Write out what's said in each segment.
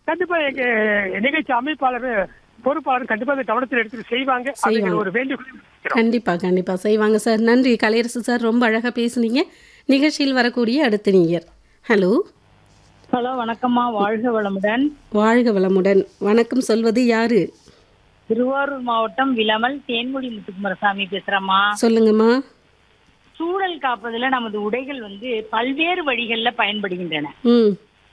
கண்டிப்பா எங்க நிகழ்ச்சி அமைப்பாளர் பொறுப்பாளர் கண்டிப்பா அதை கவனத்தில் எடுத்து செய்வாங்க அப்படிங்கிற செய்வாங்க. ஒரு வேண்டுகோள் வைக்கிறோம். கண்டிப்பா கண்டிப்பா செய்வாங்க சார் நன்றி கலையரசு சார் ரொம்ப அழகா பேசுனீங்க நிகழ்ச்சியில் வரக்கூடிய அடுத்த நீயர் ஹலோ ஹலோ வணக்கம்மா வாழ்க வளமுடன் வாழ்க வளமுடன் வணக்கம் சொல்வது யாரு திருவாரூர் மாவட்டம் விளமல் தேன்மொழி முத்துக்குமாரசாமி பேசுறேம்மா சொல்லுங்கம்மா சூழல் காப்பதுல நமது உடைகள் வந்து பல்வேறு வழிகள்ல பயன்படுகின்றன ம்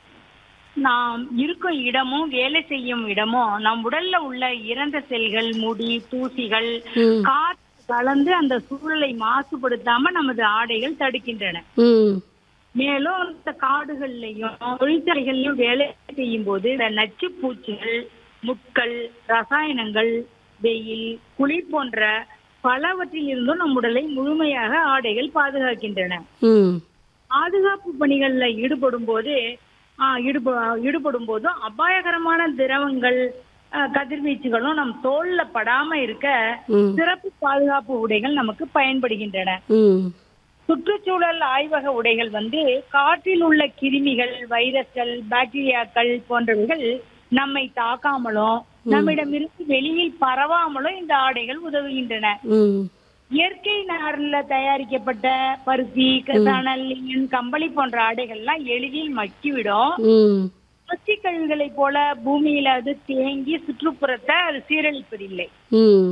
நாம் இருக்கும் இடமும் வேலை செய்யும் இடமும் நம் உடல்ல உள்ள இறந்த செல்கள் முடி தூசிகள் ம் காற்று கலந்து அந்த சூழலை மாசுபடுத்தாம நமது ஆடைகள் தடுக்கின்றன ம் மேலும் இந்த காடுகள்லயும் தொழிற்சாலைகள்லயும் வேலை செய்யும் போது இந்த நச்சு பூச்சிகள் முட்கள் ரசாயனங்கள் வெயில் குளிர் போன்ற பலவற்றில் இருந்தும் நம் உடலை முழுமையாக ஆடைகள் பாதுகாக்கின்றன ம் பாதுகாப்பு பணிகள்ல ஈடுபடும் போது ஆஹ், ஈடுப ஈடுபடும் போதும் அபாயகரமான திரவங்கள் ஆஹ், கதிர்வீச்சுகளும் நம் தோல்ல படாம இருக்க ம் சிறப்பு பாதுகாப்பு உடைகள் நமக்கு பயன்படுகின்றன ம் சுற்றுச்சூழல் ஆய்வக உடைகள் வந்து காற்றில் உள்ள கிருமிகள் வைரஸ்கள் பாக்டீரியாக்கள் போன்றவைகள் நம்மை தாக்காமலும் நம்மிடமிருந்து வெளியில் பரவாமலும் இந்த ஆடைகள் உதவுகின்றன ம் இயற்கை நார்ல தயாரிக்கப்பட்ட பருத்தி சணல் லினன், கம்பளி போன்ற ஆடைகள்லாம் எளிதில் மக்கிவிடும் ம் பச்சை கழிவுகளை போல பூமியில அது தேங்கி சுற்றுப்புறத்தை அது சீரழிப்பதில்லை ம்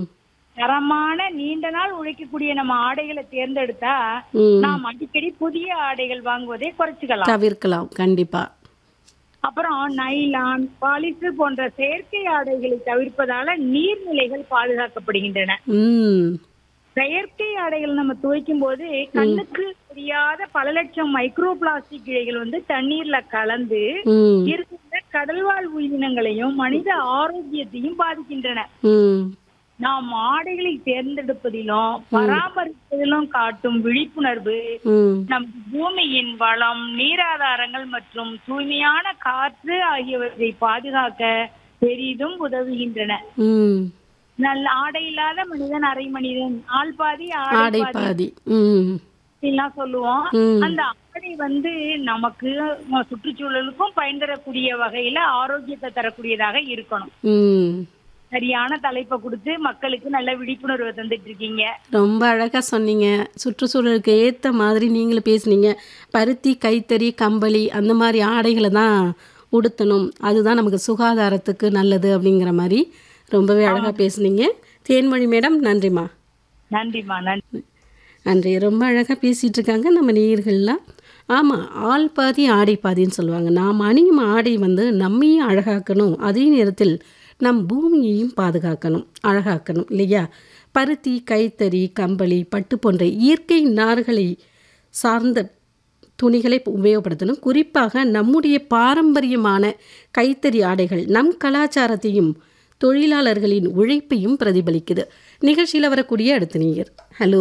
தரமான நீண்ட நாள் உழைக்கக்கூடிய நம்ம ஆடைகளை தேர்ந்தெடுத்தா ம் நாம் அடிக்கடி புதிய ஆடைகள் வாங்குவதை குறைச்சிக்கலாம் தவிர்க்கலாம் கண்டிப்பா அப்புறம் நைலான் பாலிஸ்டர் போன்ற செயற்கை ஆடைகளை தவிர்ப்பதால நீர்நிலைகள் பாதுகாக்கப்படுகின்றன ம் செயற்கை ஆடைகள் நம்ம துவைக்கும் போது கண்ணுக்கு தெரியாத பல லட்சம் மைக்ரோ பிளாஸ்டிக் இழைகள் வந்து தண்ணீர்ல கலந்து ம் இருக்கின்ற கடல்வாழ் உயிரினங்களையும் மனித ஆரோக்கியத்தையும் பாதிக்கின்றன ம் நாம் ஆடைகளை தேர்ந்தெடுப்பதிலும் பராமரிப்பதிலும் காட்டும் விழிப்புணர்வு ம் நம் பூமியின் வளம் நீராதாரங்கள் மற்றும் தூய்மையான காற்று ஆகியவற்றை பாதுகாக்க பெரிதும் உதவுகின்றன ம் நல்ல ஆடை இல்லாத மனிதன் அரை மனிதன் ஆள் பாதி ஆடை ஆடை பாதி பாதி ம் எல்லாம் சொல்லுவோம் ம். அந்த ஆடை வந்து நமக்கு அஹ், சுற்றுச்சூழலுக்கும் பயன் தரக்கூடிய வகையில ஆரோக்கியத்தை தரக்கூடியதாக இருக்கணும் ம் சரியான தலைப்பை கொடுத்து மக்களுக்கு நல்ல விழிப்புணர்வை தந்துட்டு இருக்கீங்க ரொம்ப அழகாக சொன்னீங்க சுற்றுச்சூழலுக்கு ஏற்ற மாதிரி நீங்களும் பேசுனீங்க பருத்தி கைத்தறி கம்பளி அந்த மாதிரி ஆடைகளை தான் உடுத்தணும் அதுதான் நமக்கு சுகாதாரத்துக்கு நல்லது அப்படிங்கிற மாதிரி ரொம்பவே அழகாக பேசுனீங்க தேன்மொழி மேடம் நன்றிம்மா நன்றிம்மா நன்றி நன்றி ரொம்ப அழகாக பேசிகிட்டு இருக்காங்க நம்ம நேயர்கள்லாம் ஆமாம் ஆள் பாதி ஆடை பாதின்னு சொல்லுவாங்க நாம் அணியும் ஆடை வந்து நம்மையும் அழகாக்கணும் அதே நேரத்தில் நம் பூமியையும் பாதுகாக்கணும் அழகாக்கணும் இல்லையா பருத்தி கைத்தறி கம்பளி பட்டு போன்ற இயற்கை நார்களை சார்ந்த துணிகளை உபயோகப்படுத்தணும் குறிப்பாக நம்முடைய பாரம்பரியமான கைத்தறி ஆடைகள் நம் கலாச்சாரத்தையும் தொழிலாளர்களின் உழைப்பையும் பிரதிபலிக்குது நிகழ்ச்சியில் வரக்கூடிய அடுத்த நேயர் ஹலோ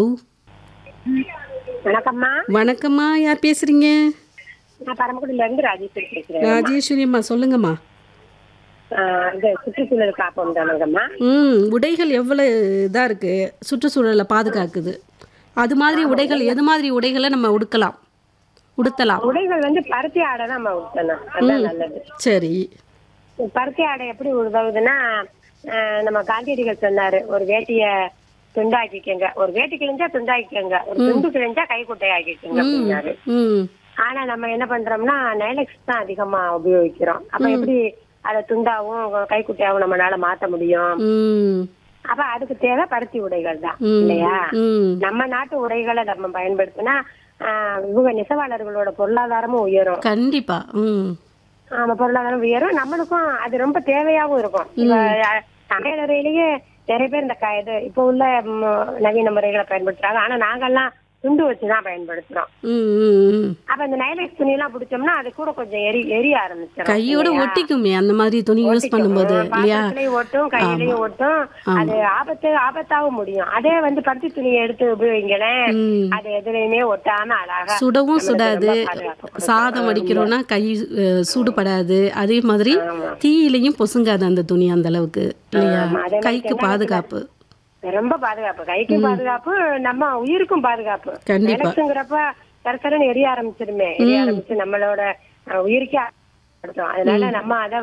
வணக்கம்மா வணக்கம்மா யார் பேசுறீங்க நான் பரமக்குடியில இருந்து ராஜேஸ்வரி பேசுறேன் ராஜேஸ்வரி அம்மா சொல்லுங்கம்மா ஆஹ் இது சுற்றுச்சூழல் காப்போம் தானங்கம்மா ம் உடைகள் எவ்வளோ இதாக இருக்கு சுற்றுச்சூழலை பாதுகாக்குது அது மாதிரி உடைகள் எது மாதிரி உடைகளை நம்ம உடுக்கலாம் உடுத்தலாம் உடைகள் வந்து பருத்தி ஆடை தான் நம்ம உடுத்தணும் அதுதான் நல்லது சரி பருத்தி ஆடை எப்படி உதவுதுன்னா ஆஹ் நம்ம காந்தியடிகள் சொன்னாரு ஒரு வேட்டிய துண்டாக்கிக்கங்க ஒரு வேட்டி கிழிஞ்சா துண்டாக்கிக்கங்க ஒரு துண்டு கிழிஞ்சா கைக்குட்டை ஆக்கிக்கங்க அப்படின்னாரு ம் ஆனா நம்ம என்ன பண்றோம்னா நைலக்ஸ் தான் அதிகமா உபயோகிக்கிறோம் அப்ப எப்படி அதை துண்டாவும் கைக்குட்டையாவும் நம்மளால மாத்த முடியும் ம் அப்ப அதுக்கு தேவை பருத்தி உடைகள் தான் ம். இல்லையா ம் நம்ம நாட்டு உடைகளை நம்ம பயன்படுத்தினா ஆஹ், இவங்க நெசவாளர்களோட பொருளாதாரமும் உயரும் கண்டிப்பா ம் ஆமா பொருளாதாரம் உயரும் நம்மளுக்கும் அது ரொம்ப தேவையாவும் இருக்கும் இப்ப அஹ், சமையலறையிலேயே நிறைய பேர் இந்த க- இது இப்ப உள்ள ம், நவீன முறைகளை பயன்படுத்துறாங்க ஆனா நாங்கெல்லாம் துண்டு வச்சுதான் பயன்படுத்துறோம் ம் ம், ம் அப்ப இந்த நைலக்ஸ் துணி எல்லாம் பிடிச்சோம்னா அது கூட கொஞ்சம் எரி எரிய ஆரம்பிச்சிடும் கையோட ஒட்டிக்குமே அந்த மாதிரி துணி யூஸ் பண்ணும்போது இல்லையா பாத்திரத்திலயும் ஒட்டும் கையிலயும் ஒட்டும் அது ஆபத்து ஆபத்தாவும் முடியும் அதே வந்து பருத்தி துணியை எடுத்து உபயோகிங்களேன் ம் அது எதுலயுமே ஒட்டாம அழகா சுடவும் நம்மளுக்கு சுடாது ரொம்ப பாதுகாப்பு கொடுக்கும். சாதம் வடிக்கிறோம்னா கை அஹ், சூடுபடாது அதே மாதிரி ஆமா. தீயிலையும் பொசுங்காது அந்த துணி அந்த அளவுக்கு இல்லையா ஆமா, அதே மாதிரி கைக்கு தென்னை பாதுகாப்பு ரொம்ப பாதுகாப்பு கைக்கு பாதுகாப்பு நம்ம உயிருக்கும் பாதுகாப்பு கண்டிப்பா. நிலத்துங்கிறப்ப சரசரன்னு எரிய ஆரம்பிச்சிருமே எரிய ஆரம்பிச்சு நம்மளோட அஹ், உயிருக்கே ஆபத்து. அதனால நம்ம அதை